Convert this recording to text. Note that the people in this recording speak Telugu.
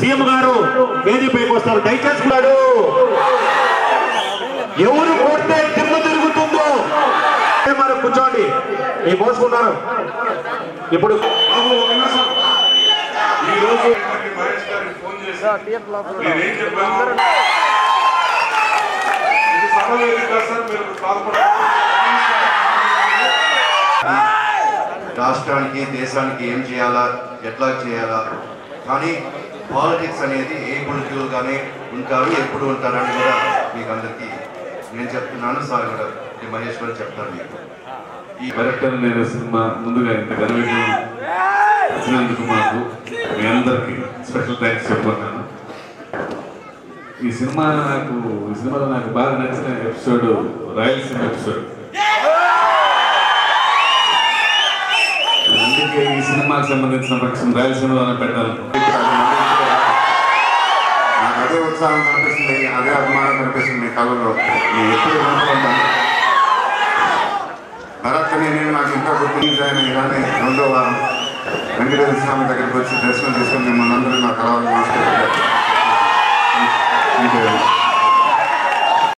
సీఎం గారు వేదికపైకి వస్తారు దయచేసి ఉన్నాడు ఎవరు కొడితే దిమ్మ తిరుగుతుందో మరి కూర్చోండి మీ పోసుకున్నారు ఇప్పుడు ఈ రోజు మహేష్ గారికి ఫోన్ చేసి నేనేం చెప్పాను ఇది సభ వేదిక సార్ మీరు బాధపడ రాష్ట్రానికి దేశానికి ఏం చేయాలా ఎట్లా చేయాలా కానీ పాలిటిక్స్ అనేది ఏ పొలిటికల్గానే ఉంటారు ఎప్పుడు ఉంటారని కూడా మీకు అందరికీ నేను చెప్తున్నాను సార్ కూడా ఈ మహేష్ గారు చెప్తాను మీకు ఈ డైరెక్టర్ నేను సినిమా ముందుగా ఇంత ఘనవిజయం వచ్చినందుకు మాకు మీ అందరికి స్పెషల్ థ్యాంక్స్ చెప్పుకున్నాను ఈ సినిమా నాకు ఈ సినిమాలో నాకు బాగా నచ్చిన ఎపిసోడ్ రాయలసీమ ఎపిసోడ్ అందుకే ఈ సినిమాకి సంబంధించిన పక్షం రాయలసీమలోనే పెట్టాలి నాకు అదే ఉత్సాహం కనిపిస్తుంది అదే అభిమానం కనిపిస్తుంది మీ కళలో నేను ఎప్పుడు అనుకుంటాను భరత్ని నేను నాకు ఇంకా గుర్తించాను కానీ రెండో వారం వెంకటేశ్వర స్వామి దగ్గరికి వచ్చి దర్శనం చేసుకుని మిమ్మల్ని అందరూ నా కళలు నమస్కారం